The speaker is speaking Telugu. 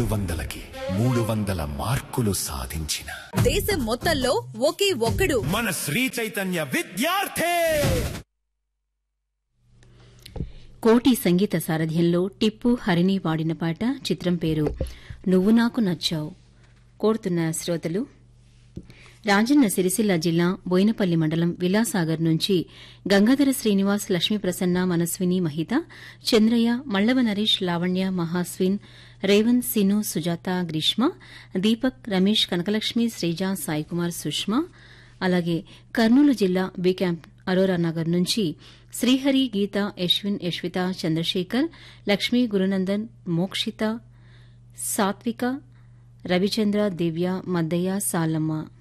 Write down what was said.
వందలకి మూడు వందల మార్కులు సాధించిన దేశం మొత్తంలో ఒకే ఒక్కడు మన శ్రీ చైతన్య విద్యార్థి కోటి సంగీత సారథ్యంలో టిప్పు హరిణి పాడిన పాట చిత్రం పేరు నువ్వు నాకు నచ్చావు కోరుతున్న శ్రోతలు రాజన్న సిరిసిల్ల జిల్లా బోయినపల్లి మండలం విలాసాగర్ నుంచి గంగాధర శ్రీనివాస్ లక్ష్మీ ప్రసన్న మనస్విని మహిత చంద్రయ్య మల్లవ నరేష్ లావణ్య మహాస్విన్ రేవంత్ సిను సుజాత గ్రీష్మ దీపక్ రమేష్ కనకలక్ష్మి శ్రీజ సాయికుమార్ సుష్మా అలాగే కర్నూలు జిల్లా బి క్యాంప్ అరోరా నగర్ నుంచి శ్రీహరి గీత యశ్విన్ యశ్విత చంద్రశేఖర్ లక్ష్మీ గురునందన్ మోక్షిత సాత్విక రవిచంద్ర దివ్య మద్దయ్య సాలమ్మ